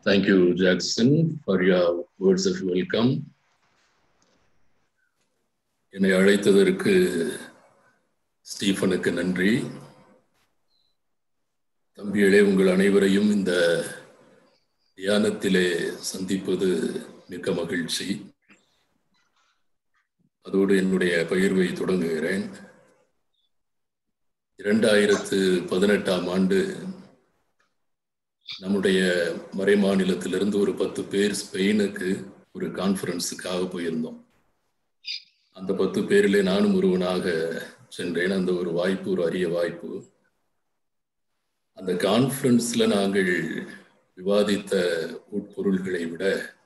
Thank you, Jackson, for your words of welcome. என்னை அழைத்ததற்கு ஸ்டீஃபனுக்கு நன்றி தம்பிகளே உங்கள் அனைவரையும் இந்த தியானத்திலே சந்திப்பது மிக்க மகிழ்ச்சி அதோடு என்னுடைய பகிர்வை தொடங்குகிறேன் இரண்டாயிரத்து பதினெட்டாம் ஆண்டு நம்முடைய மறை மாநிலத்திலிருந்து ஒரு பத்து பேர் ஸ்பெயினுக்கு ஒரு கான்ஃபரன்ஸுக்காக போயிருந்தோம் அந்த பத்து பேரிலே நானும் ஒருவனாக சென்றேன் அந்த ஒரு வாய்ப்பு ஒரு அரிய வாய்ப்பு அந்த கான்ஃபரன்ஸ்ல நாங்கள் விவாதித்த உட்பொருள்களை விட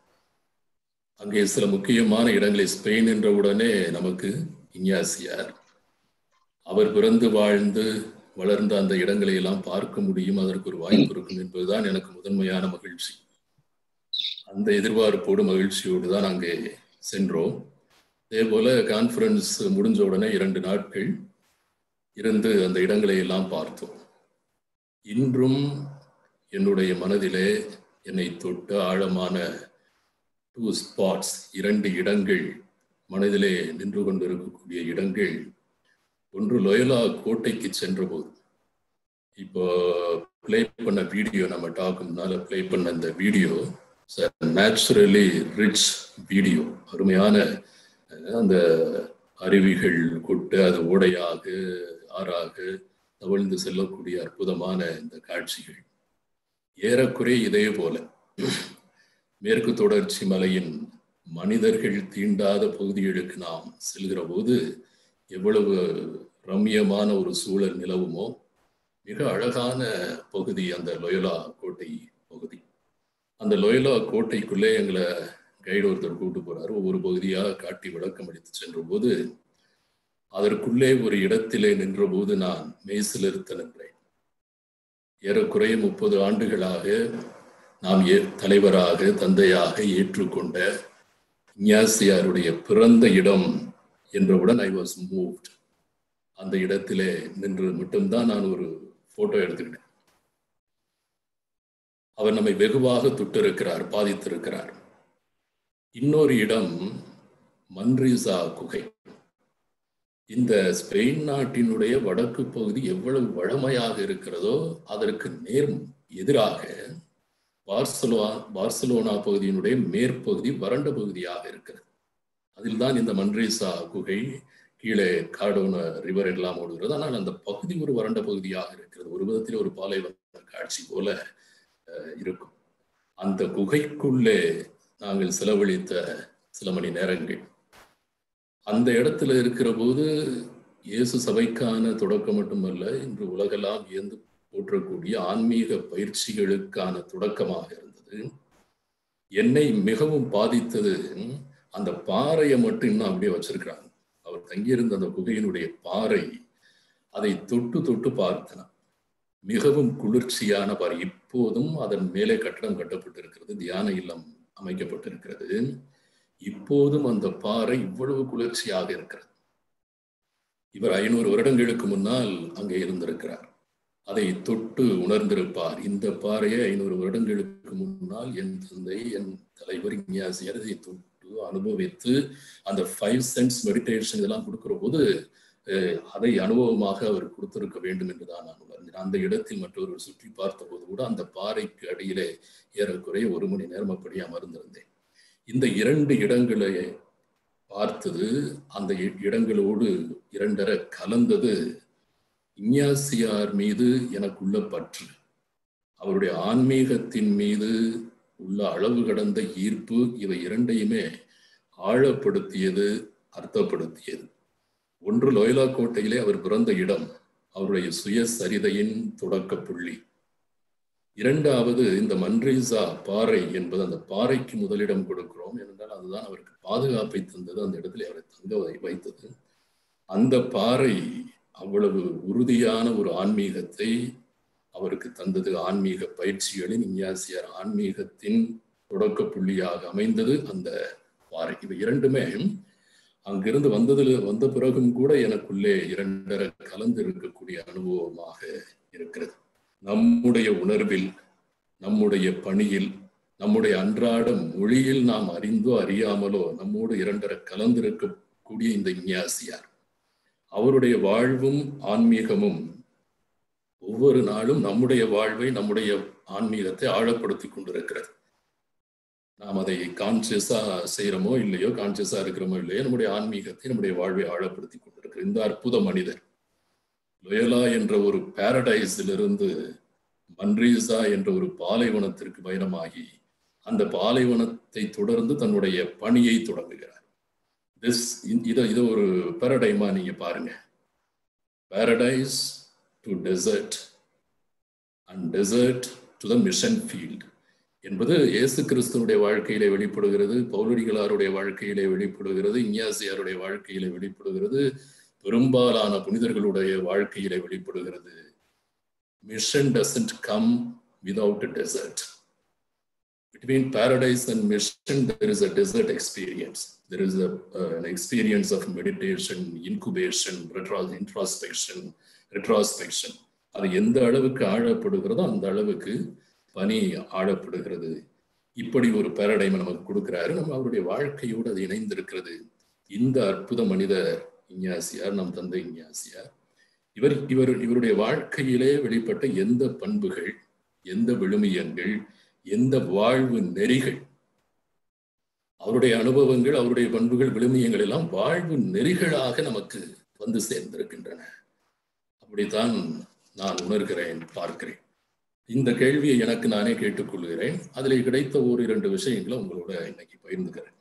அங்கே சில முக்கியமான இடங்களை ஸ்பெயின் என்ற உடனே நமக்கு இஞ்ஞாசியார் அவர் பிறந்து வாழ்ந்து வளர்ந்த அந்த இடங்களை எல்லாம் பார்க்க முடியும் அதற்கு ஒரு வாய்ப்பு இருக்கும் என்பதுதான் எனக்கு முதன்மையான மகிழ்ச்சி அந்த எதிர்பார்ப்போடு மகிழ்ச்சியோடு தான் அங்கே சென்றோம் அதே போல கான்ஃபரன்ஸ் முடிஞ்ச உடனே இரண்டு நாட்கள் இருந்து அந்த இடங்களை எல்லாம் பார்த்தோம் இன்றும் என்னுடைய மனதிலே என்னை தொட்ட ஆழமான டூ ஸ்பாட்ஸ் இரண்டு இடங்கள் மனதிலே நின்று கொண்டிருக்கக்கூடிய இடங்கள் ஒன்று லொயலா கோட்டைக்கு சென்ற போது இப்போ பிளே பண்ண வீடியோ நம்ம டாக்கு முன்னால பிளே பண்ண இந்த வீடியோ நேச்சுரலி ரிச் வீடியோ அருமையான அந்த அருவிகள் கொட்டு அது ஓடையாக ஆறாக தவழ்ந்து செல்லக்கூடிய அற்புதமான இந்த காட்சிகள் ஏறக்குறை இதே போல மேற்கு தொடர்ச்சி மலையின் மனிதர்கள் தீண்டாத பகுதிகளுக்கு நாம் செல்கிற போது எவ்வளவு ரம்யமான ஒரு சூழல் நிலவுமோ மிக அழகான பகுதி அந்த லொயலா கோட்டை பகுதி அந்த லொயலா கோட்டைக்குள்ளே எங்களை கைடு ஒருத்தர் கூட்டு போறாரு ஒவ்வொரு பகுதியாக காட்டி விளக்கம் அளித்து சென்ற போது அதற்குள்ளே ஒரு இடத்திலே நின்ற போது நான் மெய்சிலிருத்த நின்றேன் ஏறக்குறைய முப்பது ஆண்டுகளாக நாம் ஏ தலைவராக தந்தையாக ஏற்றுக்கொண்ட இஞ்ஞாசியாருடைய பிறந்த இடம் என்றவுடன் ஐ வாஸ் மூவ்ட் அந்த இடத்திலே நின்று மட்டும்தான் நான் ஒரு போட்டோ எடுத்துக்கிட்டேன் அவர் நம்மை வெகுவாக தொட்டிருக்கிறார் பாதித்திருக்கிறார் இன்னொரு இடம் மன்ரிசா குகை இந்த ஸ்பெயின் நாட்டினுடைய வடக்கு பகுதி எவ்வளவு வளமையாக இருக்கிறதோ அதற்கு நேர் எதிராக பார்சலோ பார்சலோனா பகுதியினுடைய மேற்பகுதி வறண்ட பகுதியாக இருக்கிறது அதில் தான் இந்த மன்ரேசா குகை கீழே காடோன ரிவர் எல்லாம் ஓடுகிறது ஆனால் அந்த பகுதி ஒரு வறண்ட பகுதியாக இருக்கிறது ஒரு விதத்தில் ஒரு பாலைவன காட்சி போல இருக்கும் அந்த குகைக்குள்ளே நாங்கள் செலவழித்த சில மணி நேரங்கள் அந்த இடத்துல இருக்கிற போது இயேசு சபைக்கான தொடக்கம் மட்டுமல்ல இன்று உலகெல்லாம் இயந்து போற்றக்கூடிய ஆன்மீக பயிற்சிகளுக்கான தொடக்கமாக இருந்தது என்னை மிகவும் பாதித்தது அந்த பாறையை மட்டும் இன்னும் அப்படியே வச்சிருக்கிறாங்க அவர் தங்கியிருந்த அந்த குகையினுடைய பாறை அதை தொட்டு தொட்டு பார்த்தன மிகவும் குளிர்ச்சியான பாறை இப்போதும் அதன் மேலே கட்டடம் கட்டப்பட்டிருக்கிறது தியான இல்லம் அமைக்கப்பட்டிருக்கிறது இப்போதும் அந்த பாறை இவ்வளவு குளிர்ச்சியாக இருக்கிறது இவர் ஐநூறு வருடங்களுக்கு முன்னால் அங்கே இருந்திருக்கிறார் அதை தொட்டு உணர்ந்திருப்பார் இந்த பாறையை ஐநூறு வருடங்களுக்கு முன்னால் என் தந்தை என் தலைவர் இஞ்ஞாசியர் இதை தொட்டு அனுபவித்து அந்த ஃபைவ் சென்ஸ் மெடிடேஷன் இதெல்லாம் கொடுக்கிற போது அதை அனுபவமாக அவர் கொடுத்திருக்க வேண்டும் என்றுதான் நான் உணர்ந்தேன் அந்த இடத்தில் மற்றொருவர் சுற்றி பார்த்த போது கூட அந்த பாறைக்கு அடியிலே ஏறக்குறைய ஒரு மணி நேரம் அப்படி அமர்ந்திருந்தேன் இந்த இரண்டு இடங்களை பார்த்தது அந்த இடங்களோடு இரண்டரை கலந்தது இஞ்ஞாசியார் மீது எனக்குள்ள பற்று அவருடைய ஆன்மீகத்தின் மீது உள்ள அளவு கடந்த ஈர்ப்பு இவை இரண்டையுமே ஆழப்படுத்தியது அர்த்தப்படுத்தியது ஒன்று லோயலா கோட்டையிலே அவர் பிறந்த இடம் அவருடைய சுயசரிதையின் தொடக்க புள்ளி இரண்டாவது இந்த மன்ரீசா பாறை என்பது அந்த பாறைக்கு முதலிடம் கொடுக்கிறோம் ஏனென்றால் அதுதான் அவருக்கு பாதுகாப்பை தந்தது அந்த இடத்துல அவரை தங்க வைத்தது அந்த பாறை அவ்வளவு உறுதியான ஒரு ஆன்மீகத்தை அவருக்கு தந்தது ஆன்மீக பயிற்சிகளின் இஞ்ஞாசியார் ஆன்மீகத்தின் தொடக்க புள்ளியாக அமைந்தது அந்த பாறை இவை இரண்டுமே அங்கிருந்து வந்ததுல வந்த பிறகும் கூட எனக்குள்ளே இரண்டரை கலந்து இருக்கக்கூடிய அனுபவமாக இருக்கிறது நம்முடைய உணர்வில் நம்முடைய பணியில் நம்முடைய அன்றாட மொழியில் நாம் அறிந்தோ அறியாமலோ நம்மோடு இரண்டரை கலந்திருக்கக்கூடிய இந்த இஞ்ஞாசியார் அவருடைய வாழ்வும் ஆன்மீகமும் ஒவ்வொரு நாளும் நம்முடைய வாழ்வை நம்முடைய ஆன்மீகத்தை ஆழப்படுத்தி கொண்டிருக்கிறது நாம் அதை கான்சியஸா செய்யறோமோ இல்லையோ கான்சியஸா இருக்கிறோமோ இல்லையோ நம்முடைய ஆன்மீகத்தை நம்முடைய வாழ்வை ஆழப்படுத்தி கொண்டிருக்கிற இந்த அற்புத மனிதர் லொயலா என்ற ஒரு பாரடைஸிலிருந்து மன்ரீசா என்ற ஒரு பாலைவனத்திற்கு பயணமாகி அந்த பாலைவனத்தை தொடர்ந்து தன்னுடைய பணியை தொடங்குகிறார் திஸ் இதை இதை ஒரு பேரடைமா நீங்க பாருங்க paradise to desert and desert to the mission field என்பது இயேசு கிறிஸ்துவனுடைய வாழ்க்கையிலே வெளிப்படுகிறது பௌலடிகளாருடைய வாழ்க்கையிலே வெளிப்படுகிறது இஞ்ஞாசியாருடைய வாழ்க்கையிலே வெளிப்படுகிறது பெரும்பாலான புனிதர்களுடைய வாழ்க்கையிலே வெளிப்படுகிறது mission doesn't come without desert between paradise and mission there is a desert experience there is a, uh, an experience of meditation incubation retro introspection retrospection அது எந்த அளவுக்கு ஆழப்படுகிறதோ அந்த அளவுக்கு பனி ஆழப்படுகிறது இப்படி ஒரு பேரடைமை நமக்கு கொடுக்கிறாரு நம்ம அவருடைய வாழ்க்கையோடு அது இணைந்திருக்கிறது இந்த அற்புத மனிதர் இஞ்ஞாசியார் நம் தந்தை இஞ்ஞாசியார் இவர் இவர் இவருடைய வாழ்க்கையிலே வெளிப்பட்ட எந்த பண்புகள் எந்த விழுமியங்கள் எந்த வாழ்வு நெறிகள் அவருடைய அனுபவங்கள் அவருடைய பண்புகள் விழுமியங்கள் எல்லாம் வாழ்வு நெறிகளாக நமக்கு வந்து சேர்ந்திருக்கின்றன அப்படித்தான் நான் உணர்கிறேன் பார்க்கிறேன் இந்த கேள்வியை எனக்கு நானே கேட்டுக்கொள்கிறேன் அதில் கிடைத்த ஒரு இரண்டு விஷயங்களை உங்களோட இன்னைக்கு பகிர்ந்துக்கிறேன்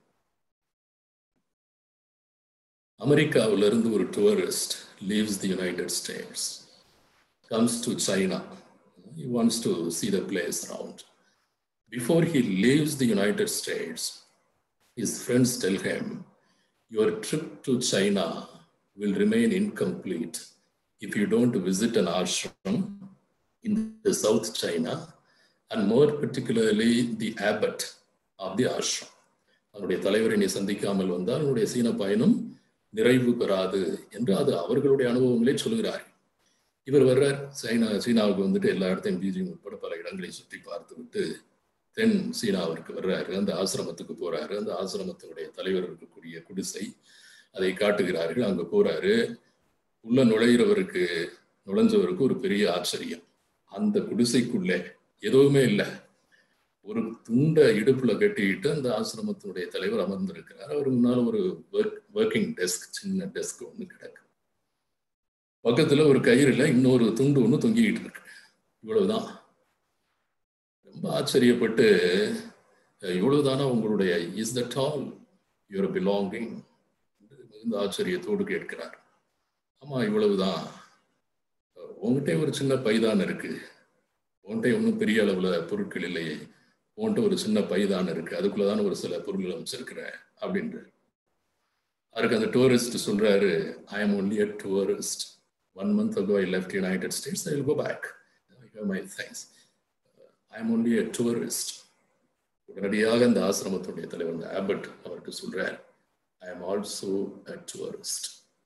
அமெரிக்காவிலிருந்து ஒரு tourist leaves the United States comes to China he wants to see the place around before he leaves the United States, his friends tell him, Your trip to China will remain incomplete if you don't visit an ashram in the South China, and more particularly the abbot of the ashram. அவருடைய தலைவரை நீ சந்திக்காமல் வந்தால் அவருடைய சீன பயணம் நிறைவு பெறாது என்று அது அவர்களுடைய அனுபவங்களே சொல்கிறார் இவர் வர்றார் சைனா சீனாவுக்கு வந்துட்டு எல்லா இடத்தையும் பீஜிங் உட்பட பல இடங்களை சுற்றி பார்த்து விட்டு தென் சீனாவிற்கு வர்றாரு அந்த ஆசிரமத்துக்கு போறாரு அந்த ஆசிரமத்தினுடைய தலைவர் இருக்கக்கூடிய குடிசை அதை காட்டுகிறார்கள் அங்க போறாரு உள்ள நுழைகிறவருக்கு நுழைஞ்சவருக்கு ஒரு பெரிய ஆச்சரியம் அந்த குடிசைக்குள்ளே எதுவுமே இல்லை ஒரு துண்டை இடுப்புல கட்டிக்கிட்டு அந்த ஆசிரமத்தினுடைய தலைவர் அமர்ந்திருக்கிறார் அவர் முன்னால் ஒரு ஒர்க் ஒர்க்கிங் டெஸ்க் சின்ன டெஸ்க் ஒன்று கிடக்கு பக்கத்துல ஒரு கயிறுல இன்னொரு துண்டு ஒன்று தொங்கிக்கிட்டு இருக்கு இவ்வளவுதான் ரொம்ப ஆச்சரியப்பட்டு இவ்வளவுதானா உங்களுடைய is that all your belonging மிகுந்த ஆச்சரியத்தோடு கேட்கிறார் ஆமா இவ்வளவுதான் உங்ககிட்ட ஒரு சின்ன பைதான் இருக்கு உன்கிட்ட ஒன்றும் பெரிய அளவுல பொருட்கள் இல்லையே உன்கிட்ட ஒரு சின்ன பைதான் இருக்கு அதுக்குள்ளதான ஒரு சில பொருட்கள் அமைச்சிருக்கிற அப்படின்ற அவருக்கு அந்த டூரிஸ்ட் சொல்றாரு I am only a tourist one month ago I left United States I will go back my thanks I am only a tourist உடனடியாக அந்த ஆசிரமத்துடைய தலைவர் அந்த ஆபட் அவருக்கு சொல்றார் I am also a tourist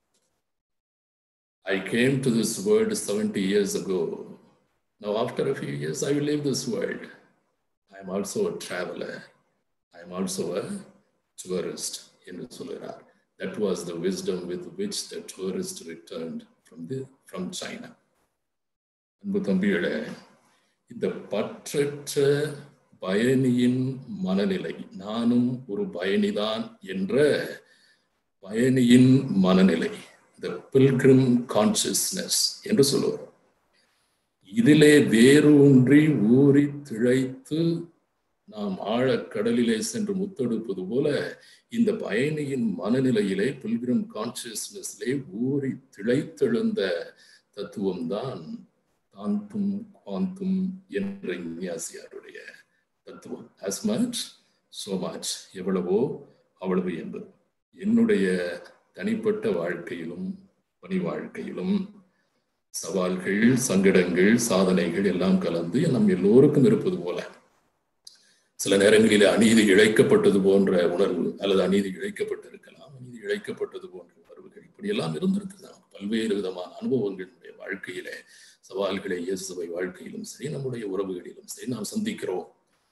I came to this world seventy years ago now after a few years I will leave this world I am also a traveller I am also a tourist என்று சொல்கிறார் that was the wisdom with which the tourist returned from the from China அன்பு தம்பிகளே இந்த பற்றற்ற பயணியின் மனநிலை நானும் ஒரு பயணிதான் என்ற பயணியின் மனநிலை த பில்கிரிம் கான்சியஸ்னஸ் என்று சொல்லுவார் இதிலே வேரூன்றி ஊறி திளைத்து நாம் ஆழக்கடலிலே சென்று முத்தெடுப்பது போல இந்த பயணியின் மனநிலையிலே பில்கிரிம் கான்சியஸ்னஸ்லே ஊறி திளைத்தெழுந்த தத்துவம் தான் தாந்தும் குவாந்தும் என்ற இன்யாசியாருடைய தத்துவம் as much so much எவ்வளவோ அவ்வளவு என்பது என்னுடைய தனிப்பட்ட வாழ்க்கையிலும் பணி வாழ்க்கையிலும் சவால்கள் சங்கடங்கள் சாதனைகள் எல்லாம் கலந்து நம் எல்லோருக்கும் இருப்பது போல சில நேரங்களில் அநீதி இழைக்கப்பட்டது போன்ற உணர்வு அல்லது அநீதி இழைக்கப்பட்டிருக்கலாம் அநீதி இழைக்கப்பட்டது போன்ற உணர்வுகள் இப்படியெல்லாம் இருந்திருக்கிறது நமக்கு பல்வேறு விதமான அனுபவங்களுடைய வாழ்க்கையிலே சவால்களை இயேசுவை வாழ்க்கையிலும் சரி நம்முடைய உறவுகளிலும் சரி நாம் சந்திக்கிறோம்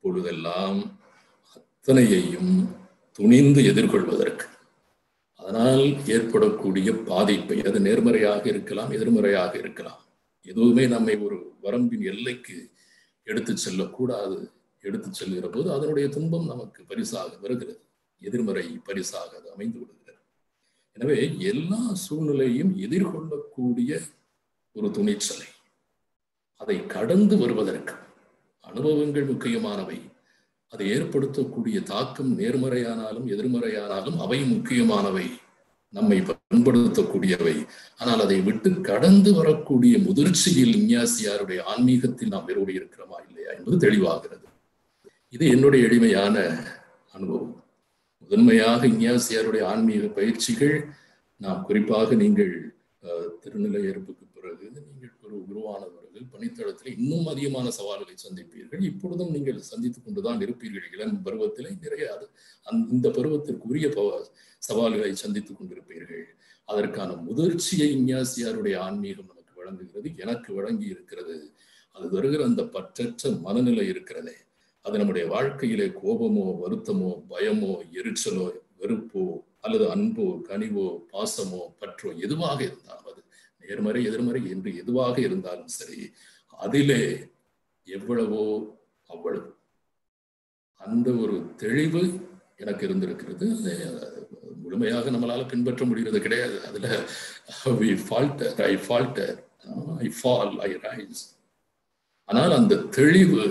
அப்பொழுதெல்லாம் அத்தனையையும் துணிந்து எதிர்கொள்வதற்கு அதனால் ஏற்படக்கூடிய பாதிப்பை அது நேர்மறையாக இருக்கலாம் எதிர்மறையாக இருக்கலாம் எதுவுமே நம்மை ஒரு வரம்பின் எல்லைக்கு எடுத்து செல்லக்கூடாது எடுத்து செல்கிற போது அதனுடைய துன்பம் நமக்கு பரிசாக வருகிறது எதிர்மறை பரிசாக அது அமைந்து விடுகிறது எனவே எல்லா சூழ்நிலையும் எதிர்கொள்ளக்கூடிய ஒரு துணிச்சலை அதை கடந்து வருவதற்கு அனுபவங்கள் முக்கியமானவை அதை ஏற்படுத்தக்கூடிய தாக்கம் நேர்மறையானாலும் எதிர்மறையானாலும் அவை முக்கியமானவை நம்மை பண்படுத்தக்கூடியவை ஆனால் அதை விட்டு கடந்து வரக்கூடிய முதிர்ச்சியில் இஞ்ஞாசியாருடைய ஆன்மீகத்தில் நாம் வேரோடி இருக்கிறோமா இல்லையா என்பது தெளிவாகிறது இது என்னுடைய எளிமையான அனுபவம் முதன்மையாக இஞ்ஞாசியாருடைய ஆன்மீக பயிற்சிகள் நாம் குறிப்பாக நீங்கள் திருநிலை ஏற்புக்கு பிறகு நீங்கள் ஒரு குருவானவர்கள் பணித்தளத்தில் இன்னும் அதிகமான சவால்களை சந்திப்பீர்கள் இப்பொழுதும் நீங்கள் சந்தித்துக் கொண்டுதான் இருப்பீர்கள் இளம் பருவத்திலே நிறைய அது இந்த பருவத்திற்கு உரிய சவால்களை சந்தித்துக் கொண்டிருப்பீர்கள் அதற்கான முதிர்ச்சியை இஞ்ஞாசியாருடைய ஆன்மீகம் நமக்கு வழங்குகிறது எனக்கு வழங்கி இருக்கிறது அது வருகிற அந்த பற்றற்ற மனநிலை இருக்கிறதே அது நம்முடைய வாழ்க்கையிலே கோபமோ வருத்தமோ பயமோ எரிச்சலோ வெறுப்போ அல்லது அன்போ கனிவோ பாசமோ பற்றோ எதுவாக இருந்தாலும் அது நேர்மறை எதிர்மறை என்று எதுவாக இருந்தாலும் சரி அதிலே எவ்வளவோ அவ்வளவு அந்த ஒரு தெளிவு எனக்கு இருந்திருக்கிறது முழுமையாக நம்மளால பின்பற்ற முடிகிறது கிடையாது அதுல we falter I falter I fall I rise ஆனால் அந்த தெளிவு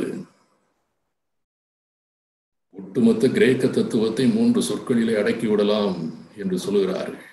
ஒட்டுமொத்த கிரேக்க தத்துவத்தை மூன்று சொற்களிலே அடக்கி விடலாம் என்று சொல்லுகிறார்கள்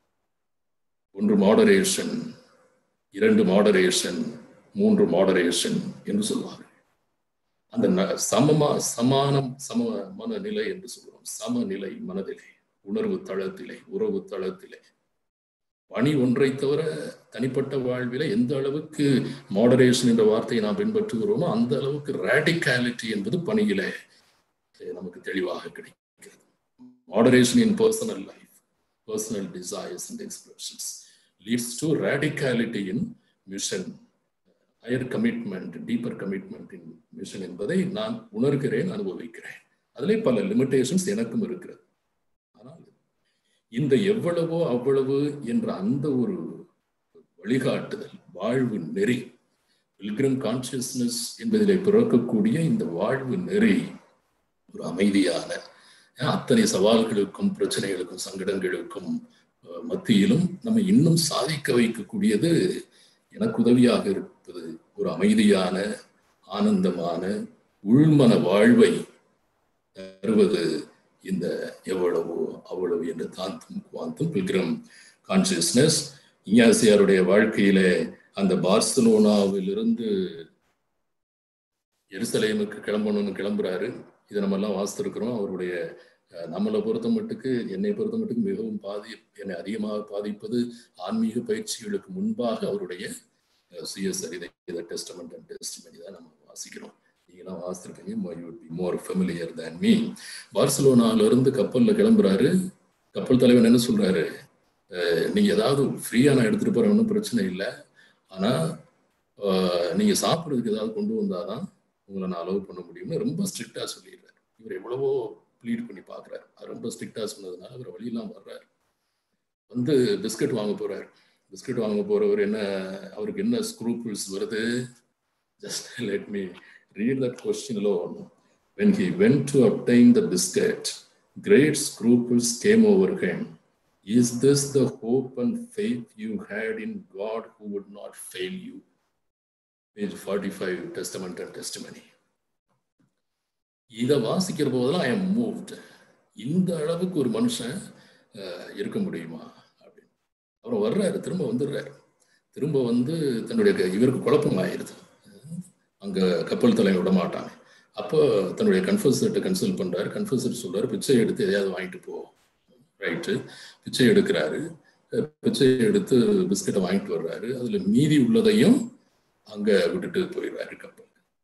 ஒன்று மாடரேஷன் இரண்டு மாடரேஷன் மூன்று மாடரேஷன் என்று சொல்வார்கள் அந்த சமமா சமானம் சம மனநிலை என்று சொல்லுவோம் சமநிலை மனதிலே உணர்வு தளத்திலே உறவு தளத்திலே பணி ஒன்றை தவிர தனிப்பட்ட வாழ்வில எந்த அளவுக்கு மாடரேஷன் என்ற வார்த்தையை நாம் பின்பற்றுகிறோமோ அந்த அளவுக்கு ரேடிகாலிட்டி என்பது பணியிலே நமக்கு தெளிவாக கிடைக்கிறது moderation in personal life personal desires and expressions leads to radicality in mission higher commitment deeper commitment in mission என்பதை நான் உணர்கிறேன் அனுபவிக்கிறேன் அதிலே பல லிமிடேஷன்ஸ் எனக்கும் இருக்கிறது ஆனால் இந்த எவ்வளவோ அவ்வளவு என்ற அந்த ஒரு வழிகாட்டுதல் வாழ்வு நெறி பில்கிரம் கான்சியஸ்னஸ் என்பதிலே பிறக்கக்கூடிய இந்த வாழ்வு நெறி ஒரு அமைதியான அத்தனை சவால்களுக்கும் பிரச்சனைகளுக்கும் சங்கடங்களுக்கும் மத்தியிலும் நம்ம இன்னும் சாதிக்க வைக்கக்கூடியது எனக்கு உதவியாக இருப்பது ஒரு அமைதியான ஆனந்தமான உள்மன வாழ்வை தருவது இந்த எவ்வளவோ அவ்வளவு என்று தாந்தும் குவாந்தும் பில்கிரம் கான்சியஸ்னஸ் இஞ்ஞாசியாருடைய வாழ்க்கையில அந்த பார்சலோனாவிலிருந்து எருசலேமுக்கு கிளம்பணும்னு கிளம்புறாரு இதை நம்ம எல்லாம் வாசித்திருக்கிறோம் அவருடைய நம்மளை பொறுத்த மட்டுக்கு என்னை பொறுத்த மட்டுக்கு மிகவும் பாதி என்னை அதிகமாக பாதிப்பது ஆன்மீக பயிற்சிகளுக்கு முன்பாக அவருடைய சுயசரிதை டெஸ்டமெண்ட் அண்ட் டெஸ்டிமனி தான் நம்ம வாசிக்கிறோம் நீங்களாம் வாசித்திருக்கீங்க you be more familiar than me பார்சலோனால இருந்து கப்பல்ல கிளம்புறாரு கப்பல் தலைவன் என்ன சொல்றாரு நீங்க ஏதாவது ஃப்ரீயா நான் எடுத்துட்டு போறேன் ஒன்றும் பிரச்சனை இல்லை ஆனா நீங்க சாப்பிட்றதுக்கு ஏதாவது கொண்டு வந்தாதான் உங்களை நான் அலோவ் பண்ண முடியும்னு ரொம்ப ஸ்ட்ரிக்டா சொல்லிடுறாரு இவர் எவ்வளவோ ப்ளீட் பண்ணி பார்க்குறாரு அது ரொம்ப ஸ்ட்ரிக்டா சொன்னதுனால அவர் வழியெல்லாம் வர்றாரு வந்து பிஸ்கட் வாங்க போறாரு பிஸ்கட் வாங்க போறவர் என்ன அவருக்கு என்ன ஸ்க்ரூப்பிள்ஸ் வருது just let me read that question alone when he went to obtain the biscuit great scruples came over him is this the hope and faith you had in god who would not fail you page 45 testament and testimony இதை வாசிக்கிற போதெல்லாம் I am moved இந்த அளவுக்கு ஒரு மனுஷன் இருக்க முடியுமா அப்படின்னு அப்புறம் வர்றாரு திரும்ப வந்துடுறாரு திரும்ப வந்து தன்னுடைய இவருக்கு குழப்பம் ஆயிடுது அங்க கப்பல் தலைமை விட மாட்டாங்க அப்போ தன்னுடைய கன்ஃபர்சர்ட்ட கன்சல்ட் பண்றாரு கன்ஃபர்சர் சொல்றாரு பிச்சை எடுத்து எதையாவது வாங்கிட்டு போ ரைட்டு பிச்சை எடுக்கிறாரு பிச்சை எடுத்து பிஸ்கட்டை வாங்கிட்டு வர்றாரு அதுல மீதி உள்ளதையும் அங்க விட்டுட்டு போயிடுறாரு கப்பல்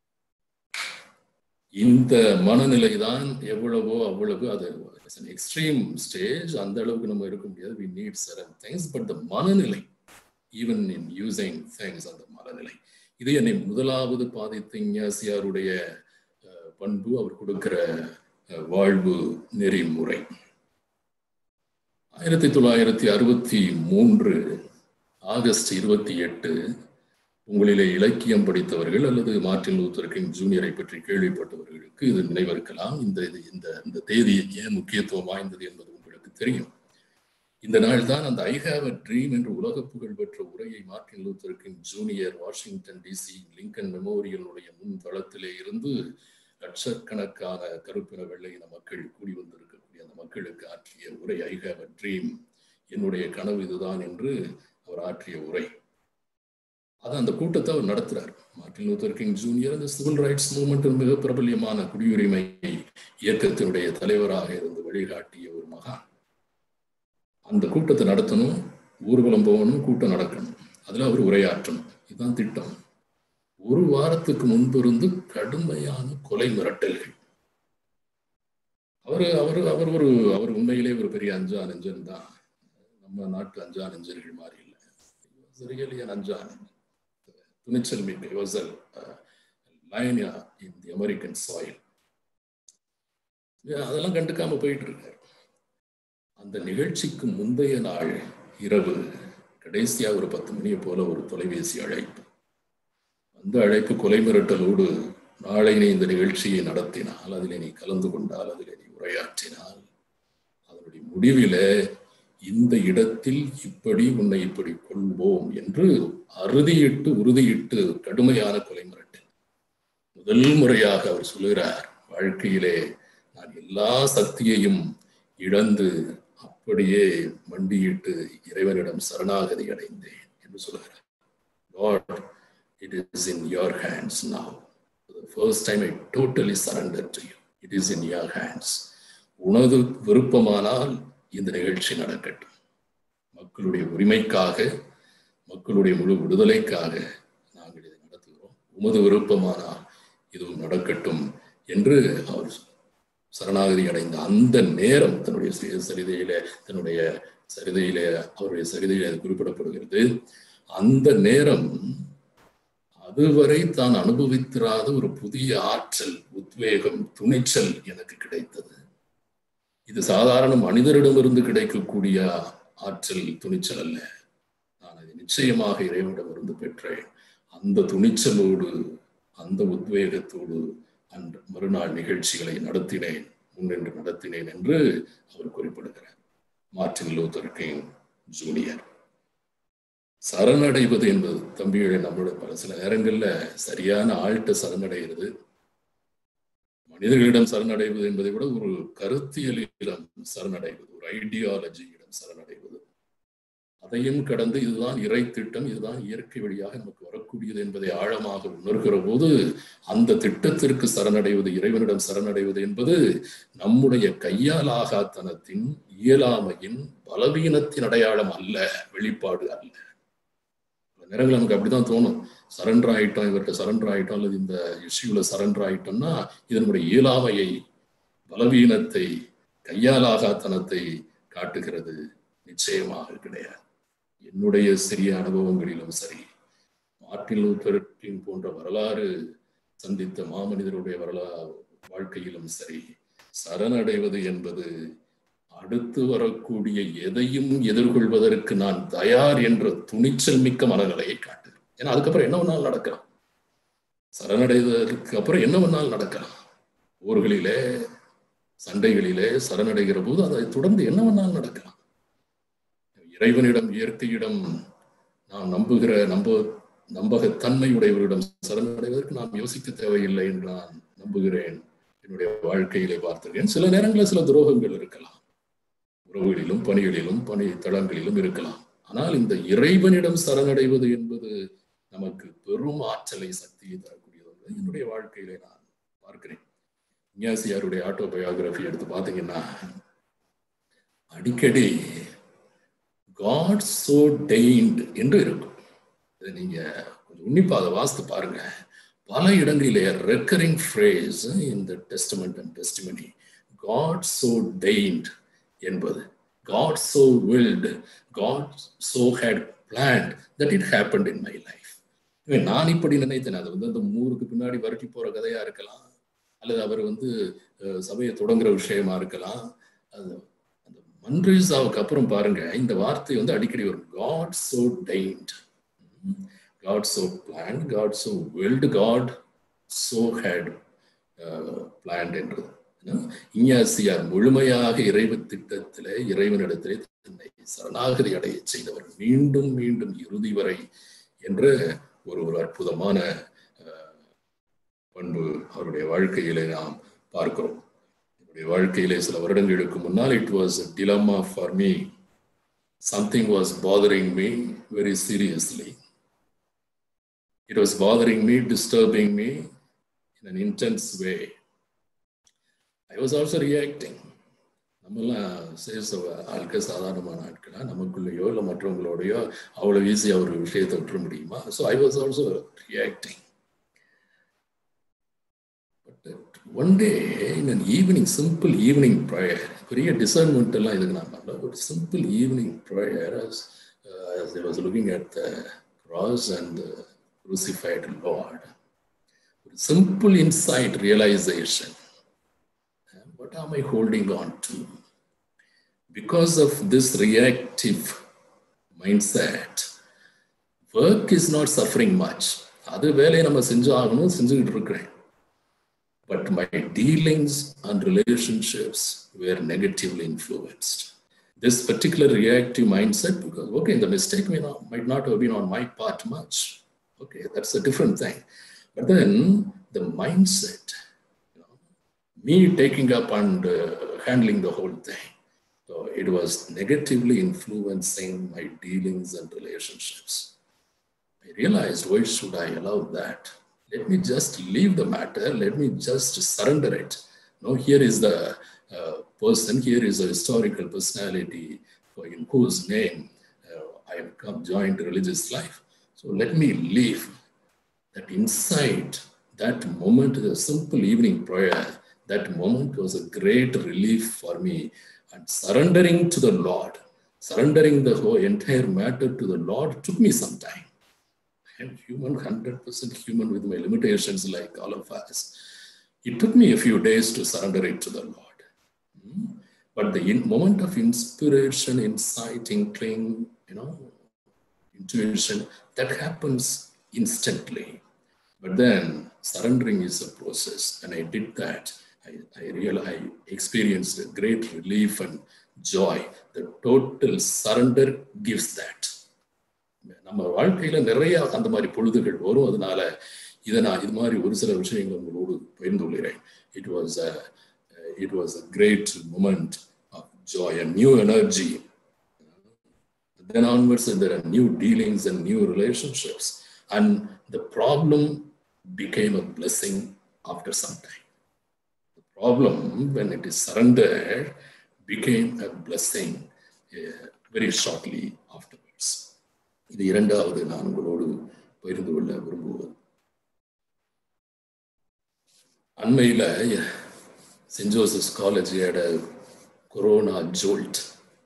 இந்த மனநிலை தான் எவ்வளவோ அவ்வளவு அது எக்ஸ்ட்ரீம் ஸ்டேஜ் அந்த அளவுக்கு நம்ம இருக்க முடியாது we need certain things but the மனநிலை ஈவன் இன் யூசிங் திங்ஸ் அந்த மனநிலை இது என்னை முதலாவது பாதித்த இஞ்ஞாசியாருடைய பண்பு அவர் கொடுக்கிற வாழ்வு நெறிமுறை ஆயிரத்தி தொள்ளாயிரத்தி அறுபத்தி மூன்று ஆகஸ்ட் இருபத்தி எட்டு உங்களிலே இலக்கியம் படித்தவர்கள் அல்லது மார்டின் லூத்தர் கிங் ஜூனியரை பற்றி கேள்விப்பட்டவர்களுக்கு இது நினைவிருக்கலாம் இந்த இது இந்த இந்த தேதி ஏன் முக்கியத்துவம் வாய்ந்தது என்பது உங்களுக்கு தெரியும் இந்த நாள் தான் அந்த ஐ ஹாவ் அ ட்ரீம் என்று உலக புகழ் பெற்ற உரையை Martin Luther King Junior Washington DC Lincoln மெமோரியலுடைய முன் தளத்திலே இருந்து லட்சக்கணக்கான கருப்பின வெள்ளையின மக்கள் கூடி வந்திருக்கக்கூடிய அந்த மக்களுக்கு ஆற்றிய உரை ஐ ஹாவ் அ ட்ரீம் என்னுடைய கனவு இதுதான் என்று அவர் ஆற்றிய உரை அது அந்த கூட்டத்தை அவர் நடத்துறார் மார்டின் லூத்தர் கிங் ஜூனியர் அந்த சிவில் ரைட்ஸ் மூவ்மெண்ட் மிக பிரபல்யமான குடியுரிமை இயக்கத்தினுடைய தலைவராக இருந்து வழிகாட்டிய ஒரு மகான் அந்த கூட்டத்தை நடத்தணும் ஊர்வலம் போகணும் கூட்டம் நடக்கணும் அதுல அவர் உரையாற்றணும் இதுதான் திட்டம் ஒரு வாரத்துக்கு முன்பிருந்து கடுமையான கொலை மிரட்டல்கள் அவர் அவர் அவர் ஒரு அவர் உண்மையிலே ஒரு பெரிய அஞ்சா நெஞ்சன் தான் நம்ம நாட்டு அஞ்சா நெஞ்சர்கள் மாதிரி இல்லை ரியலி அஞ்சா துணிச்சல் மிக்க யோசல் லயனியா இன் தி அமெரிக்கன் சாயில் அதெல்லாம் கண்டுக்காம போயிட்டு இருக்காரு அந்த நிகழ்ச்சிக்கு முந்தைய நாள் இரவு கடைசியா ஒரு பத்து மணியை போல ஒரு தொலைபேசி அழைப்பு அந்த அழைப்பு கொலை மிரட்டலோடு நாளை நீ இந்த நிகழ்ச்சியை நடத்தினால் அதிலே நீ கலந்து கொண்டால் அதிலே நீ உரையாற்றினால் அதனுடைய முடிவில இந்த இடத்தில் இப்படி உன்னை இப்படி கொள்வோம் என்று அறுதியிட்டு உறுதியிட்டு கடுமையான கொலை மிரட்டல் முதல் முறையாக அவர் சொல்லுகிறார் வாழ்க்கையிலே நான் எல்லா சக்தியையும் இழந்து அப்படியே மண்டியிட்டு இறைவனிடம் சரணாகதி அடைந்தேன் என்று சொல்லுகிறார் Lord it is in your hands now first time I totally surrender to you it is in your hands உனது விருப்பமானால் இந்த நிகழ்ச்சி நடக்கட்டும் மக்களுடைய உரிமைக்காக மக்களுடைய முழு விடுதலைக்காக நாங்கள் இதை நடத்துகிறோம் உமது விருப்பமானால் இதுவும் நடக்கட்டும் என்று அவர் சரணாகதி அடைந்த அந்த நேரம் தன்னுடைய சரிதையில தன்னுடைய சரிதையில அவருடைய சரிதையில அது குறிப்பிடப்படுகிறது அந்த நேரம் அதுவரை தான் அனுபவித்திராத ஒரு புதிய ஆற்றல் உத்வேகம் துணிச்சல் எனக்கு கிடைத்தது இது சாதாரண மனிதரிடமிருந்து கிடைக்கக்கூடிய ஆற்றல் துணிச்சல் அல்ல நான் அதை நிச்சயமாக இறைவனிடமிருந்து பெற்றேன் அந்த துணிச்சலோடு அந்த உத்வேகத்தோடு அன்று மறுநாள் நிகழ்ச்சிகளை நடத்தினேன் முன்னின்று நடத்தினேன் என்று அவர் குறிப்பிடுகிறார் மார்டின் லூத்தர் கிங் ஜூனியர் சரணடைவது என்பது தம்பிகளை நம்மளோட பல சில நேரங்கள்ல சரியான ஆழ்ட்ட சரணடைகிறது மனிதர்களிடம் சரணடைவது என்பதை விட ஒரு கருத்தியலிடம் சரணடைவது ஒரு ஐடியாலஜியிடம் சரணடைவது அதையும் கடந்து இதுதான் இறை திட்டம் இதுதான் இயற்கை வழியாக நமக்கு வரக்கூடியது என்பதை ஆழமாக உணர்கிற போது அந்த திட்டத்திற்கு சரணடைவது இறைவனிடம் சரணடைவது என்பது நம்முடைய கையாலாகாத்தனத்தின் இயலாமையின் பலவீனத்தின் அடையாளம் அல்ல வெளிப்பாடு அல்ல நேரங்கள் நமக்கு அப்படிதான் தோணும் சரண்டர் ஆயிட்டோம் இவர்கிட்ட சரண்டர் ஆயிட்டோம் அல்லது இந்த இஷ்யூல சரண்டர் ஆயிட்டோம்னா இதனுடைய இயலாமையை பலவீனத்தை கையாலாகாத்தனத்தை காட்டுகிறது நிச்சயமாக கிடையாது என்னுடைய சிறிய அனுபவங்களிலும் சரி மார்ட்டின் லூத்தர் கிங் போன்ற வரலாறு சந்தித்த மாமனிதருடைய வரலாறு வாழ்க்கையிலும் சரி சரணடைவது என்பது அடுத்து வரக்கூடிய எதையும் எதிர்கொள்வதற்கு நான் தயார் என்ற துணிச்சல் மிக்க மனநிலையை காட்டு ஏன்னா அதுக்கப்புறம் என்ன வேணாலும் நடக்கலாம் சரணடைவதற்கு அப்புறம் என்ன வேணாலும் நடக்கலாம் போர்களிலே சண்டைகளிலே சரணடைகிற போது அதை தொடர்ந்து என்ன வேணாலும் நடக்கலாம் இறைவனிடம் இயற்கையிடம் நாம் நம்புகிற நம்ப நம்பகத்தன்மை உடையவரிடம் சரணடைவதற்கு நாம் யோசிக்க தேவையில்லை என்று நான் நம்புகிறேன் என்னுடைய வாழ்க்கையிலே பார்த்திருக்கேன் சில நேரங்களில் சில துரோகங்கள் இருக்கலாம் உறவுகளிலும் பணிகளிலும் பணி தளங்களிலும் இருக்கலாம் ஆனால் இந்த இறைவனிடம் சரணடைவது என்பது நமக்கு பெரும் ஆற்றலை சக்தியை தரக்கூடியது என்னுடைய வாழ்க்கையிலே நான் பார்க்கிறேன் இஞ்ஞாசியாருடைய ஆட்டோபயோகிராஃபி எடுத்து பார்த்தீங்கன்னா அடிக்கடி காட் சோ டெயின்ட் என்று இருக்கும் இதை நீங்க கொஞ்சம் உன்னிப்பா அதை வாசித்து பாருங்க பல இடங்களிலே ரெக்கரிங் ஃப்ரேஸ் இந்த testament and testimony God so deigned என்பது God so willed God so had planned that it happened in my life நான் இப்படி நினைத்தேன் அது வந்து அந்த மூருக்கு பின்னாடி வரட்டி போற கதையா இருக்கலாம் அல்லது அவர் வந்து அஹ், சபையை தொடங்குற விஷயமா இருக்கலாம் அது அந்த மன்ரீசாவுக்கு அப்புறம் பாருங்க இந்த வார்த்தை வந்து அடிக்கடி வரும் God so deigned God so plan God so willed God so had plan என்றது இஞ்ஞாசியார் முழுமையாக இறைவ திட்டத்திலே இறைவனிடத்திலே தன்னை சரணாகதி அடைய செய்தவர் மீண்டும் மீண்டும் இறுதி வரை என்ற ஒரு ஒரு அற்புதமான அஹ், பண்பு அவருடைய வாழ்க்கையிலே நாம் பார்க்கிறோம் என்னுடைய வாழ்க்கையிலே சில வருடங்களுக்கு முன்னால் it was dilemma for me something was bothering me very seriously it was bothering me disturbing me in an intense way I was also reacting நம்மெல்லாம் சேச ஆட்கள் சாதாரணமான ஆட்களா நமக்குள்ளேயோ இல்லை மற்றவங்களோடையோ அவ்வளோ ஈஸியாக ஒரு விஷயத்தை விட்டுற முடியுமா so I was also reacting but one day in an evening simple evening prayer பெரிய டிசர்ன்மெண்ட் எல்லாம் இதுக்கு நான் பண்ணல ஒரு simple evening prayer I was looking at the cross and the crucified Lord. Simple insight realization. What am I holding on to? Because of this reactive mindset, work is not suffering much. அது வேலையை நம்ம செஞ்சு ஆகணும் செஞ்சுக்கிட்டு இருக்கிறேன் but my dealings and relationships were negatively influenced. This particular reactive mindset, because okay, the mistake may not, might not have been on my part much. Okay, that's a different thing. But then the mindset, you know, me taking up and uh, handling the whole thing, so it was negatively influencing my dealings and relationships. I realized why should I allow that? Let me just leave the matter. Let me just surrender it. No, here is the uh, person. Here is a historical personality for in whose name uh, I have come joined religious life. So let me leave that inside that moment, the simple evening prayer. That moment was a great relief for me, and surrendering to the Lord, surrendering the whole entire matter to the Lord took me some time. I'm human, 100% human with my limitations like all of us. It took me a few days to surrender it to the Lord. Hmm. But the in- moment of inspiration, insight, inkling, you know, intuition, that happens instantly. But then surrendering is a process. And I did that. I, I realized I experienced a great relief and joy. The total surrender gives that. நம்ம வாழ்க்கையில நிறைய அந்த மாதிரி பொழுதுகள் வரும் அதனால இதை நான் இது மாதிரி ஒரு சில விஷயங்கள் உங்களோடு பகிர்ந்து கொள்கிறேன் it was it was a great moment of joy and new energy then onwards there are new dealings and new relationships and the problem became a blessing after some time the problem when it is surrendered became a blessing uh, very shortly afterwards இது இரண்டாவது நான் உங்களோடு பகிர்ந்து கொள்ள விரும்புவது அண்மையில் Saint Joseph's காலேஜோட corona jolt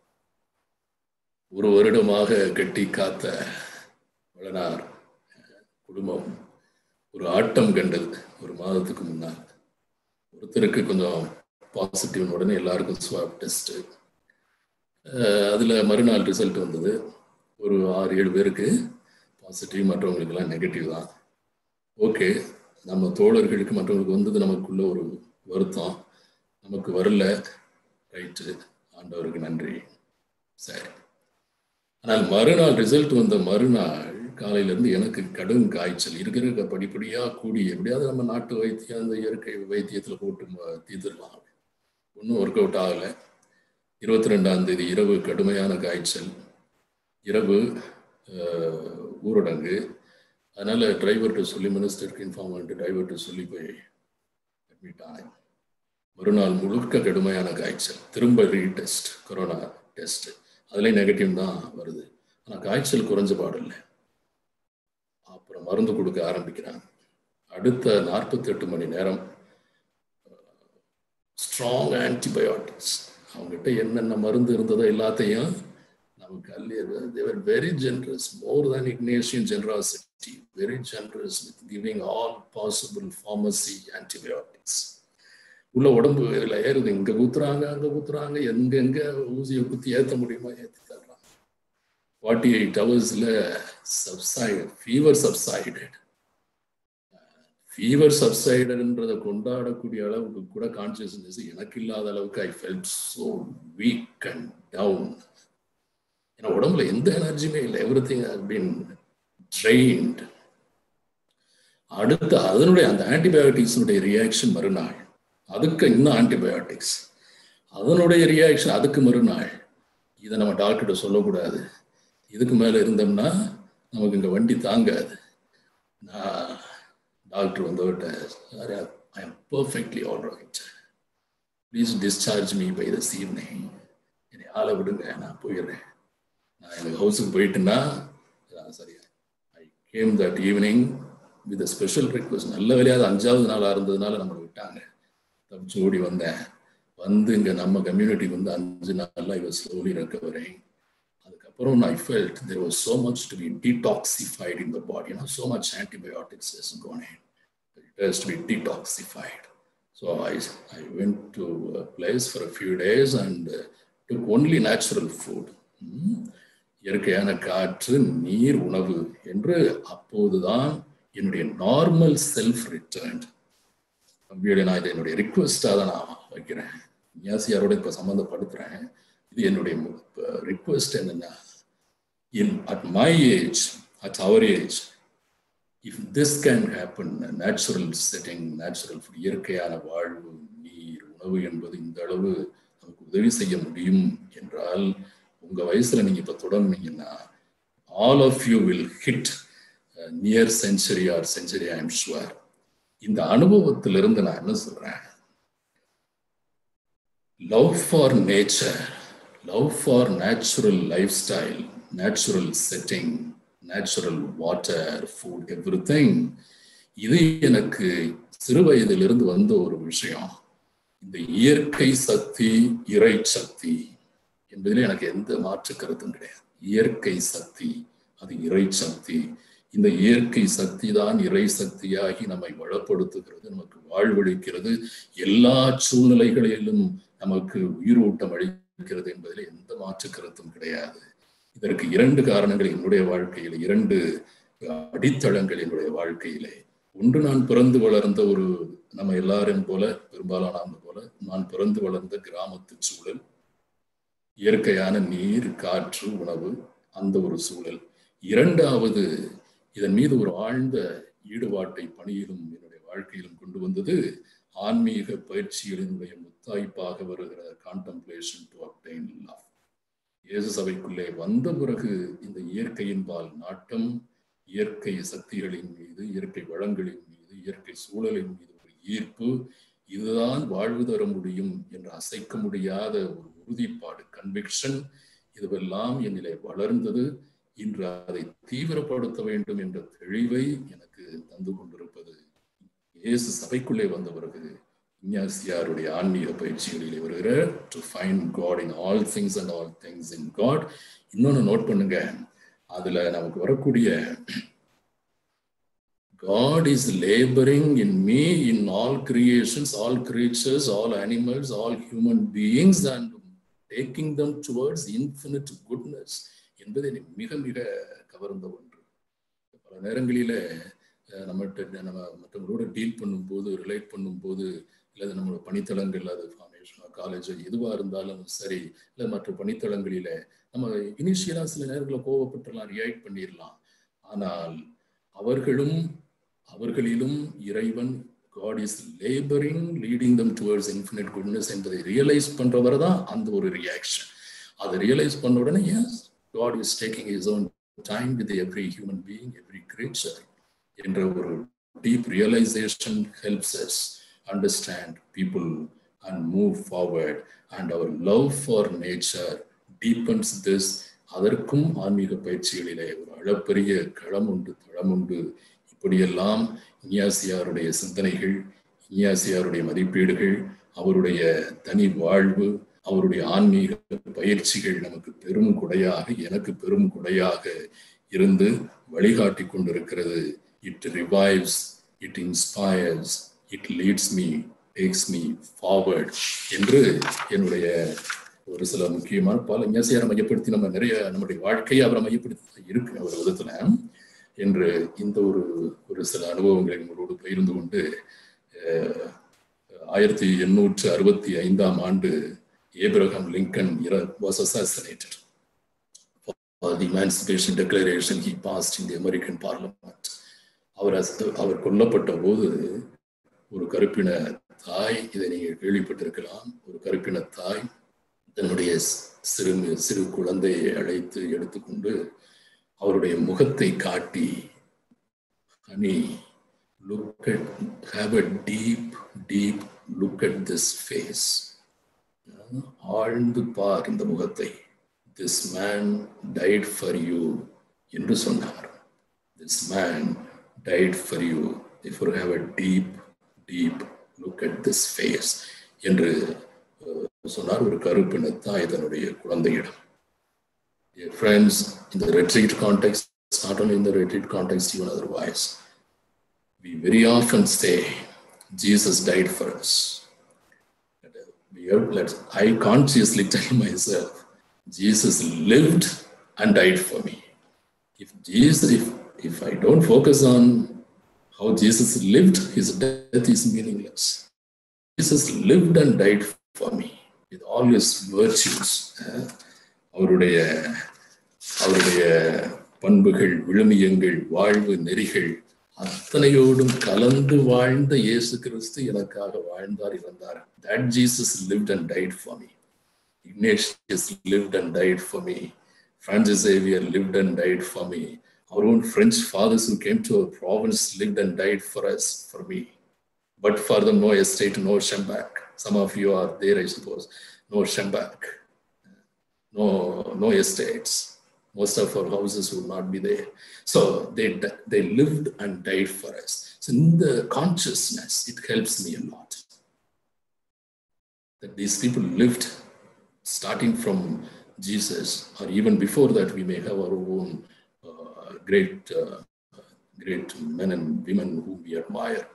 ஒரு வருடமாக கட்டி காத்த வளனார் குடும்பம் ஒரு ஆட்டம் கண்டது ஒரு மாதத்துக்கு முன்னால் ஒருத்தருக்கு கொஞ்சம் பாசிட்டிவ் உடனே எல்லாருக்கும் ஸ்வாப் டெஸ்ட்டு அதில் மறுநாள் ரிசல்ட் வந்தது ஒரு ஆறு ஏழு பேருக்கு பாசிட்டிவ் மற்றவங்களுக்கெல்லாம் நெகட்டிவ் தான் ஓகே நம்ம தோழர்களுக்கு மற்றவங்களுக்கு வந்தது நமக்குள்ள ஒரு வருத்தம் நமக்கு வரல ரைட்டு ஆண்டவருக்கு நன்றி சரி ஆனால் மறுநாள் ரிசல்ட் வந்த மறுநாள் காலையிலேருந்து எனக்கு கடும் காய்ச்சல் இருக்கிற படிப்படியாக கூடி எப்படியாவது நம்ம நாட்டு வைத்தியம் அந்த இயற்கை வைத்தியத்தில் போட்டு தீர்த்துடலாம் ஒன்றும் ஒர்க் அவுட் ஆகலை இருபத்தி ரெண்டாம் தேதி இரவு கடுமையான காய்ச்சல் இரவு ஊரடங்கு அதனால் டிரைவர்கிட்ட சொல்லி மினிஸ்டருக்கு இன்ஃபார்ம் பண்ணிட்டு டிரைவர்கிட்ட சொல்லி போய் அட்மிட் ஆனேன் மறுநாள் முழுக்க கடுமையான காய்ச்சல் திரும்ப ரீடெஸ்ட் கொரோனா டெஸ்ட் அதுலேயும் நெகட்டிவ் தான் வருது ஆனால் காய்ச்சல் குறைஞ்ச பாடில்லை அப்புறம் மருந்து கொடுக்க ஆரம்பிக்கிறாங்க அடுத்த நாற்பத்தெட்டு மணி நேரம் ஸ்ட்ராங் ஆன்டிபயோட்டிக்ஸ் அவங்ககிட்ட என்னென்ன மருந்து இருந்ததோ எல்லாத்தையும் நமக்கு அல்லி தேவர் very generous more than Ignatian generosity very generous with giving all possible pharmacy antibiotics உள்ள உடம்புல ஏறுது இங்க ஊத்துறாங்க அங்க ஊத்துறாங்க எங்க எங்க ஊசியை குத்தி ஏத்த முடியுமா ஏத்தி தர்றாங்க ஃபார்ட்டி எயிட் ஹவர்ஸ்ல சப்சைட் ஃபீவர் சப்சைடட் ஃபீவர் சப்சைடர்ன்றதை கொண்டாடக்கூடிய அளவுக்கு கூட கான்சியஸ்னஸ் எனக்கு இல்லாத அளவுக்கு I felt so weak and down ஏன்னா உடம்புல எந்த எனர்ஜியுமே இல்லை எவ்ரி திங் பீன் ட்ரெயின்ட் அடுத்து அதனுடைய அந்த ஆன்டிபயோட்டிக்ஸினுடைய ரியாக்ஷன் மறுநாள் அதுக்கு இன்னும் ஆன்டிபயோட்டிக்ஸ் அதனுடைய ரியாக்ஷன் அதுக்கு மறுநாள் இதை நம்ம டாக்டர்கிட்ட சொல்லக்கூடாது இதுக்கு மேலே இருந்தோம்னா நமக்கு இங்கே வண்டி தாங்காது நான் டாக்டர் வந்தவர்கிட்ட sir I am perfectly all right please discharge me by this evening என்னை ஆளை விடுங்க நான் போயிடுறேன் நான் எனக்கு ஹவுஸுக்கு போயிட்டுன்னா சரியா I came that evening with special request நல்ல வேலையாவது அஞ்சாவது நாளாக இருந்ததுனால நம்மளை விட்டாங்க தப்பிச்சு ஓடி வந்தேன் வந்து இங்கே நம்ம கம்யூனிட்டிக்கு வந்து அஞ்சு நாளில் இவர் ஸ்லோலி ரெக்கவரிங் அதுக்கப்புறம் I felt there was so much to be detoxified in the body no so much antibiotics is gone in it has to be detoxified so I I went to place for a few days and took only natural food இயற்கையான காற்று நீர் உணவு என்று அப்போதுதான் என்னுடைய normal self return தம்பியோட நான் இதை என்னுடைய ரிக்வஸ்டாக தான் நான் வைக்கிறேன் நியாசியாரோட இப்போ சம்மந்தப்படுத்துகிறேன் இது என்னுடைய ரிக்வஸ்ட் என்னன்னா in at my age at our age if this can happen natural setting natural food இயற்கையான வாழ்வு நீர் உணவு என்பது இந்த அளவு நமக்கு உதவி செய்ய முடியும் என்றால் உங்க வயசுல நீங்க இப்ப தொடங்குனீங்கன்னா all of you will hit near century or century I am sure இந்த அனுபவத்திலிருந்து நான் என்ன சொல்றேன் love for nature love for natural lifestyle natural setting natural water food everything இது எனக்கு சிறு வயதிலிருந்து வந்த ஒரு விஷயம் இந்த இயற்கை சக்தி இறை சக்தி என்பதில் எனக்கு எந்த மாற்று கருத்தும் கிடையாது இயற்கை சக்தி அது இறை சக்தி இந்த இயற்கை சக்தி தான் இறை சக்தியாகி நம்மை வளப்படுத்துகிறது நமக்கு வாழ்வளிக்கிறது எல்லா சூழ்நிலைகளிலும் நமக்கு உயிரோட்டம் அளிக்கிறது என்பதில் எந்த மாற்று கருத்தும் கிடையாது இதற்கு இரண்டு காரணங்கள் என்னுடைய வாழ்க்கையில் இரண்டு அடித்தளங்கள் என்னுடைய வாழ்க்கையிலே ஒன்று நான் பிறந்து வளர்ந்த ஒரு நம்ம எல்லாரும் போல பெரும்பாலான போல நான் பிறந்து வளர்ந்த கிராமத்து சூழல் இயற்கையான நீர் காற்று உணவு அந்த ஒரு சூழல் இரண்டாவது இதன் மீது ஒரு ஆழ்ந்த ஈடுபாட்டை பணியிலும் என்னுடைய வாழ்க்கையிலும் கொண்டு வந்தது ஆன்மீக பயிற்சிகளினுடைய முத்தாய்ப்பாக வருகிற கான்டம்ப்ளேஷன் டு அப்டைன் லவ் இயேசு சபைக்குள்ளே வந்த பிறகு இந்த இயற்கையின் பால் நாட்டம் இயற்கை சக்திகளின் மீது இயற்கை வளங்களின் மீது இயற்கை சூழலின் மீது ஒரு ஈர்ப்பு இதுதான் வாழ்வு தர முடியும் என்று அசைக்க முடியாத ஒரு உறுதிப்பாடு கன்விக்ஷன் இதுவெல்லாம் என்னிலே வளர்ந்தது இன்று அதை தீவிரப்படுத்த வேண்டும் என்ற தெளிவை எனக்கு தந்து கொண்டிருப்பது இயேசு சபைக்குள்ளே வந்த பிறகு இஞ்ஞாசியாருடைய ஆன்மீக பயிற்சிகளிலே வருகிற to find God in all things and all things in God இன்னொன்று நோட் பண்ணுங்க அதுல நமக்கு வரக்கூடிய God is laboring in me in all creations, all creatures, all animals, all human beings, and taking them towards infinite goodness என்பது என்னை மிக மிக கவர்ந்த ஒன்று பல நேரங்களில நம்மகிட்ட நம்ம மற்றவங்களோட டீல் பண்ணும்போது ரிலேட் பண்ணும்போது இல்லை நம்மளோட பணித்தளங்கள் அது ஃபார்மேஷனோ காலேஜ் எதுவாக இருந்தாலும் சரி இல்லை மற்ற பணித்தளங்களில நம்ம இனிஷியலாக சில நேரங்களில் கோவப்பட்டுலாம் ரியாக்ட் பண்ணிடலாம் ஆனால் அவர்களும் அவர்களிலும் இறைவன் God is labouring leading them towards infinite goodness என்பதை ரியலைஸ் பண்றவர் தான் அந்த ஒரு ரியாக்ஷன் அதை ரியலைஸ் பண்ண உடனே yes God is taking his own time with every human being every creature என்ற ஒரு deep realisation helps us understand people and move forward and our love for nature deepens this அதற்கும் ஆன்மீக பயிற்சிகளிலே ஒரு அளப்பெரிய களம் உண்டு தளம் உண்டு இப்படியெல்லாம் இஞ்ஞாசியாருடைய சிந்தனைகள் இஞ்ஞாசியாருடைய மதிப்பீடுகள் அவருடைய தனி வாழ்வு அவருடைய ஆன்மீக பயிற்சிகள் நமக்கு பெரும் கொடையாக எனக்கு பெரும் கொடையாக இருந்து வழிகாட்டி கொண்டிருக்கிறது it revives it inspires it leads me takes me forward என்று என்னுடைய ஒரு சில முக்கியமான பல மெசையாரை மையப்படுத்தி நம்ம நிறைய நம்முடைய வாழ்க்கையை அவரை மையப்படுத்தி இருக்கு ஒரு விதத்துல என்று இந்த ஒரு ஒரு சில அனுபவங்களை உங்களோடு பகிர்ந்து கொண்டு ஆயிரத்தி எண்ணூற்று அறுபத்தி ஐந்தாம் ஆண்டு Abraham Lincoln was assassinated for the Emancipation Declaration he passed in the American Parliament. அவர் அவர் கொல்லப்பட்ட போது ஒரு கருப்பின தாய் இதை நீங்கள் கேள்விப்பட்டிருக்கலாம் ஒரு கருப்பின தாய் தன்னுடைய சிறு சிறு குழந்தையை அழைத்து எடுத்துக்கொண்டு அவருடைய முகத்தை காட்டி honey look at have a deep deep look at this face ஆழ்ந்து பார் இந்த முகத்தை this man died for you என்று சொன்னார் this man died for you if have a deep deep look at this face என்று சொன்னார் ஒரு கருப்பின தாய் தன்னுடைய குழந்தையிடம் Dear friends, in the retreat context, not only in the retreat context, even otherwise, we very often say, Jesus died for us. We have, let's, I consciously tell myself, Jesus lived and died for me. If Jesus, if, if I don't focus on how Jesus lived, his death is meaningless. Jesus lived and died for me with all his virtues. அவருடைய அவருடைய பண்புகள் விழுமியங்கள் வாழ்வு நெறிகள் அத்தனையோடும் கலந்து வாழ்ந்த இயேசு கிறிஸ்து எனக்காக வாழ்ந்தார் இறந்தார் that Jesus lived and died for me Ignatius lived and died for me. Francis Xavier lived and died for me. Our own French fathers who came to our province lived and died for us, for me. But for them, no estate, no Schembach. Some of you are there, I suppose. No Schembach. No, no estates. Most of our houses would not be there. So they, they lived and died for us. So in the consciousness, it helps me a lot. That these people lived starting from Jesus, or even before that, we may have our own uh, great, uh, great men and women whom we admire.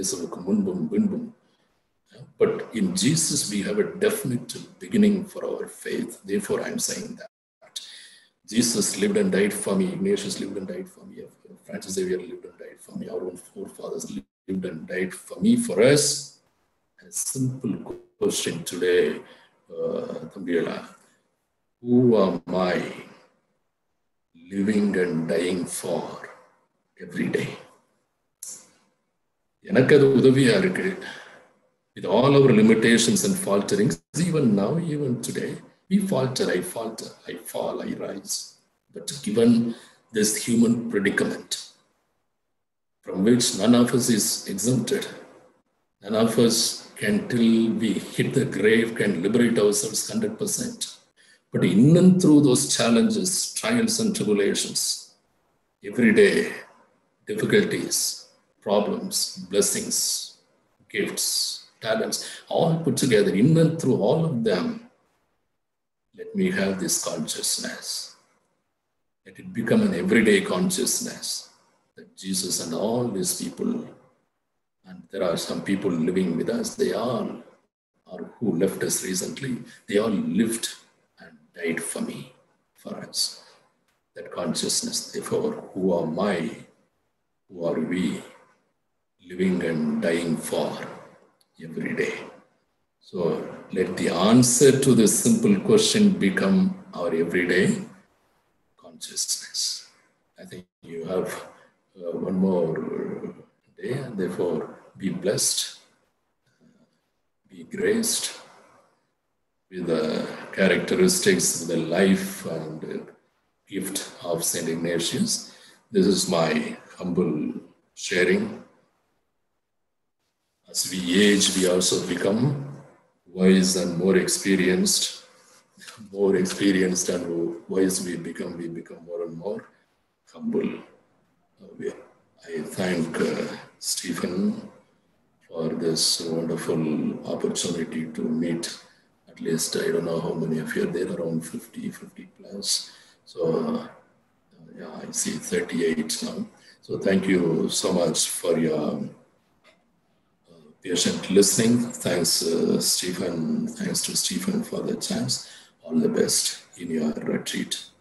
But in Jesus, we have a definite beginning for our faith. Therefore, I'm saying that. Jesus lived and died for me. Ignatius lived and died for me. Francis Xavier lived and died for me. Our own forefathers lived and died for me. For us, a simple question today Tambiela, who am I living and dying for every day? எனக்கு அது உதவியா இருக்கு with all our limitations and falterings, even now, even today, we falter, I falter, I fall, I rise. But given this human predicament, from which none of us is exempted, none of us can till we hit the grave can liberate ourselves 100%. But in and through those challenges, trials and tribulations, every day, difficulties, problems, blessings, gifts, talents, all put together, in and through all of them, let me have this consciousness. Let it become an everyday consciousness that Jesus and all these people and there are some people living with us, they all, or who left us recently, they all lived and died for me, for us. That consciousness, therefore, who am I? Who are we living and dying for every day? So let the answer to this simple question become our everyday consciousness. I think you have uh, one more day and therefore be blessed, be graced with the characteristics, the life and gift of St. Ignatius. This is my humble sharing. As we age, we also become wise and more experienced. More experienced and wise we become, we become more and more humble. I thank uh, Stephen for this wonderful opportunity to meet at least, I don't know how many of you are there, around 50, 50 plus. So, uh, yeah, I see 38 now. So, thank you so much for your uh, patient listening. Thanks, uh, Stephen. Thanks to Stephen for the chance. All the best in your retreat.